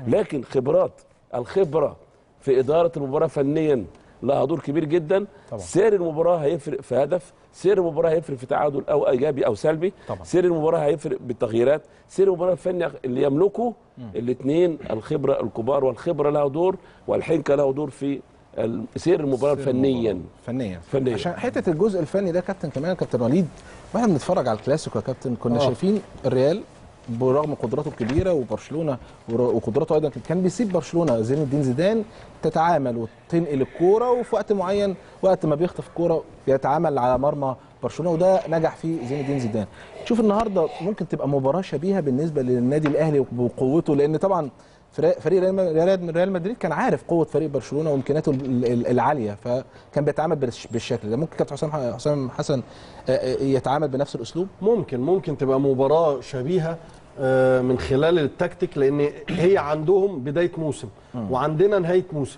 لكن خبرات الخبره في اداره المباراه فنيا لها دور كبير جدا طبعا. سير المباراه هيفرق في هدف سير المباراه هيفرق في تعادل او ايجابي او سلبي طبعا. سير المباراه هيفرق بالتغييرات سير المباراه الفني اللي يملكه الاثنين الخبره الكبار والخبره لها دور والحنكه له دور في ال- سير المباراه فنيا فنيا فنيا. عشان حته الجزء الفني ده كابتن كمان كابتن وليد واحنا بنتفرج على الكلاسيكو يا كابتن كنا آه. شايفين الريال برغم قدراته الكبيره وبرشلونه ور- وقدراته ايضا كان بيسيب برشلونه زين الدين زيدان تتعامل وتنقل الكوره وفي وقت معين وقت ما بيخطف الكوره بيتعامل على مرمى برشلونه وده نجح فيه زين الدين زيدان شوف النهارده ممكن تبقى مباراه شبيهه بالنسبه للنادي الاهلي وقوته لان طبعا فريق فريق ريال ريال ريال مدريد كان عارف قوه فريق برشلونه وامكانياته ال- ال- العاليه فكان بيتعامل بالش- بالشكل ده ممكن كابتن حسام حسام حسن آه، آه، يتعامل بنفس الاسلوب ممكن ممكن تبقى مباراة شبيهة آه، من خلال التكتيك لان هي عندهم بدايه موسم وعندنا نهايه موسم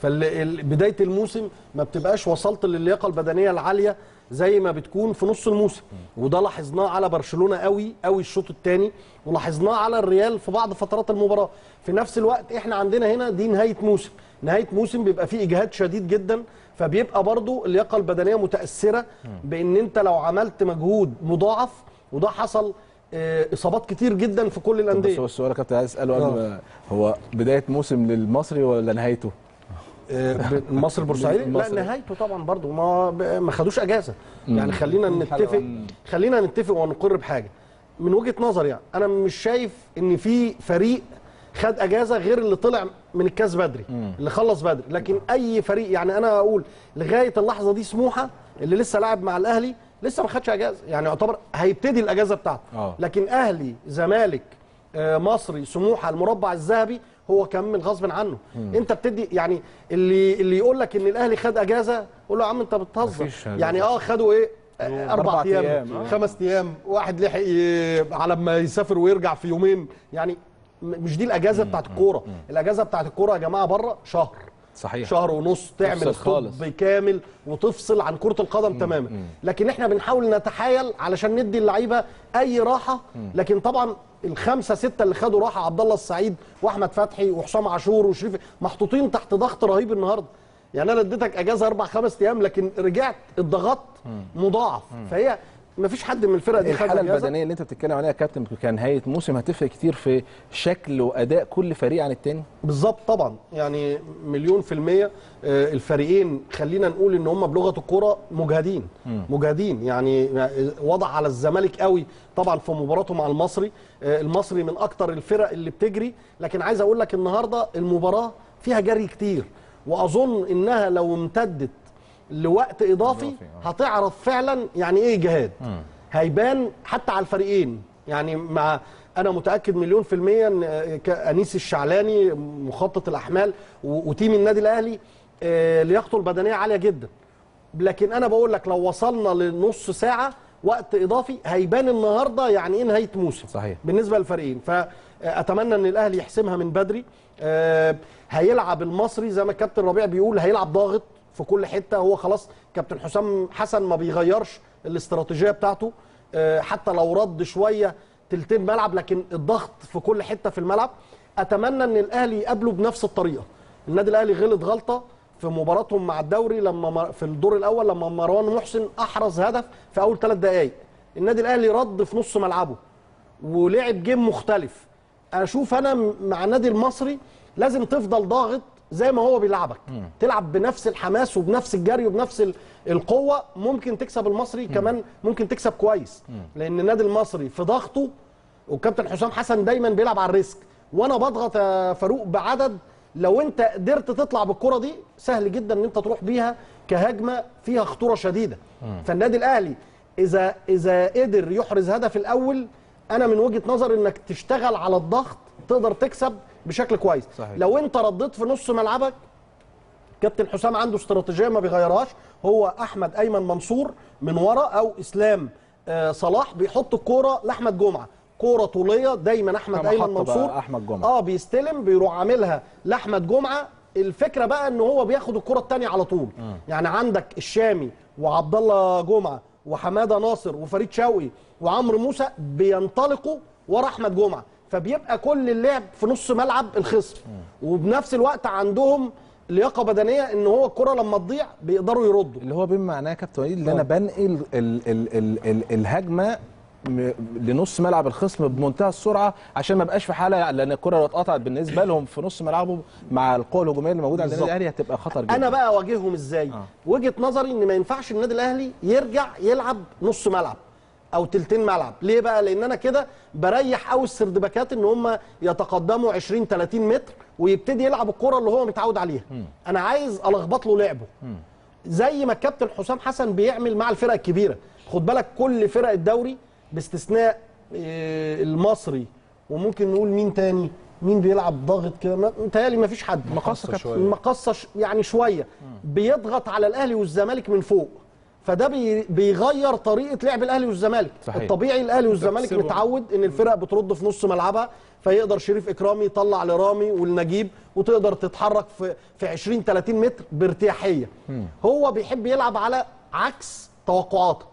فبدايه الموسم ما بتبقاش وصلت للياقه البدنيه العاليه زي ما بتكون في نص الموسم وده لاحظناه على برشلونه قوي قوي الشوط الثاني ولاحظناه على الريال في بعض فترات المباراه في نفس الوقت احنا عندنا هنا دي نهايه موسم نهايه موسم بيبقى فيه اجهاد شديد جدا فبيبقى برضو اللياقه البدنيه متاثره بان انت لو عملت مجهود مضاعف وده حصل آه، اصابات كتير جدا في كل بس الانديه هو السؤال يا كابتن عايز اساله قبل ما- هو بدايه موسم للمصري ولا نهايته؟ آه، ب- مصر البورسعيدي لا المصري. نهايته طبعا برضو ما ما خدوش اجازه يعني خلينا نتفق خلينا نتفق ونقر بحاجه من وجهه نظري يعني انا مش شايف ان في فريق خد اجازه غير اللي طلع من الكاس بدري اللي خلص بدري لكن اي فريق يعني انا اقول لغايه اللحظه دي سموحه اللي لسه لاعب مع الاهلي لسه ما خدش اجازه يعني يعتبر هيبتدي الاجازه بتاعته آه. لكن اهلي زمالك آه، مصري سموحه المربع الذهبي هو كمل غصب عنه انت بتدي يعني اللي اللي يقول لك ان الاهلي خد اجازه قول له يا عم انت بتهزر مفيش يعني اه خدوا ايه آه، اربع أربع ايام أيام، آه. خمس ايام واحد لحق ي- على ما يسافر ويرجع في يومين يعني م- مش دي الاجازه بتاعت الكوره الاجازه بتاعت الكوره يا جماعه بره شهر صحيح شهر ونص تعمل تفصل خالص. الطب كامل وتفصل عن كره القدم تماما لكن احنا بنحاول نتحايل علشان ندي اللعيبه اي راحه لكن طبعا الخمسه سته اللي خدوا راحه عبد الله السعيد واحمد فتحي وحسام عاشور وشريف محطوطين تحت ضغط رهيب النهارده يعني انا اديتك اجازه اربع خمس ايام لكن رجعت اتضغطت مضاعف فهي ما فيش حد من الفرق دي خد الحاله اجازه البدنيه اللي انت بتتكلم عليها يا كابتن كنهايه موسم هتفرق كتير في شكل واداء كل فريق عن التاني بالظبط طبعا يعني مليون في المية آه، الفريقين خلينا نقول ان هم بلغة الكرة مجهدين مجهدين يعني وضع على الزمالك قوي طبعا في مباراته مع المصري آه، المصري من اكتر الفرق اللي بتجري لكن عايز اقول لك النهاردة المباراة فيها جري كتير واظن انها لو امتدت لوقت اضافي إضافي، آه. هتعرف فعلا يعني ايه جهاد هيبان حتى على الفريقين يعني مع انا متاكد مليون في الميه ان ك- انيس الشعلاني مخطط الاحمال و- وتيم النادي الاهلي آه، لياقته البدنيه عاليه جدا لكن انا بقول لك لو وصلنا لنص ساعه وقت اضافي هيبان النهارده يعني ايه نهايه موسم صحيح. بالنسبه للفريقين فاتمنى ان الاهلي يحسمها من بدري آه، هيلعب المصري زي ما الكابتن ربيع بيقول هيلعب ضاغط في كل حته هو خلاص كابتن حسام حسن ما بيغيرش الاستراتيجيه بتاعته آه، حتى لو رد شويه تلتين ملعب لكن الضغط في كل حته في الملعب اتمنى ان الاهلي يقابله بنفس الطريقه النادي الاهلي غلط غلطه في مباراتهم مع الدوري لما مر- في الدور الاول لما مروان محسن احرز هدف في اول ثلاث دقائق النادي الاهلي رد في نص ملعبه ولعب جيم مختلف اشوف انا م- مع النادي المصري لازم تفضل ضاغط زي ما هو بيلعبك تلعب بنفس الحماس وبنفس الجري وبنفس ال- القوه ممكن تكسب المصري كمان ممكن تكسب كويس لان النادي المصري في ضغطه والكابتن حسام حسن دايما بيلعب على الريسك وانا بضغط يا فاروق بعدد لو انت قدرت تطلع بالكره دي سهل جدا ان انت تروح بيها كهجمه فيها خطوره شديده فالنادي الاهلي اذا اذا قدر يحرز هدف الاول انا من وجهه نظري انك تشتغل على الضغط تقدر تكسب بشكل كويس صحيح. لو انت رديت في نص ملعبك كابتن حسام عنده استراتيجيه ما بيغيرهاش هو احمد ايمن منصور من ورا او اسلام آه، صلاح بيحط الكوره لاحمد جمعه كوره طوليه دايما احمد كما ايمن حط بقى منصور أحمد جمعة. اه بيستلم بيروح عاملها لاحمد جمعه الفكره بقى ان هو بياخد الكره الثانيه على طول يعني عندك الشامي وعبد الله جمعه وحماده ناصر وفريد شوقي وعمرو موسى بينطلقوا ورا احمد جمعه فبيبقى كل اللعب في نص ملعب الخصم وبنفس الوقت عندهم لياقه بدنيه ان هو الكره لما تضيع بيقدروا يردوا اللي هو بما معناه يا كابتن وليد ان انا بنقل ال ال ال ال الهجمه م- لنص ملعب الخصم بمنتهى السرعه عشان ما بقاش في حاله لان الكره لو اتقطعت بالنسبه لهم في نص ملعبهم مع القوه الهجوميه اللي موجوده عند النادي بالظبط. الاهلي هتبقى خطر جدا انا بقى اواجههم ازاي آه. وجهه نظري ان ما ينفعش النادي الاهلي يرجع يلعب نص ملعب او تلتين ملعب ليه بقى لان انا كده بريح قوي السردباكات ان هم يتقدموا 20 30 متر ويبتدي يلعب الكره اللي هو متعود عليها انا عايز الخبط له لعبه زي ما الكابتن حسام حسن بيعمل مع الفرق الكبيره خد بالك كل فرق الدوري باستثناء آه، المصري وممكن نقول مين تاني مين بيلعب ضاغط كده ما- متهيألي ما فيش حد مقصة كابتن. شوية. مقصة ش- يعني شويه بيضغط على الاهلي والزمالك من فوق فده بي بيغير طريقه لعب الاهلي والزمالك صحيح. الطبيعي الاهلي والزمالك بتسيبهم. متعود ان الفرق بترد في نص ملعبها فيقدر شريف اكرامي يطلع لرامي والنجيب وتقدر تتحرك في في 20 30 متر بارتياحيه هو بيحب يلعب على عكس توقعاتك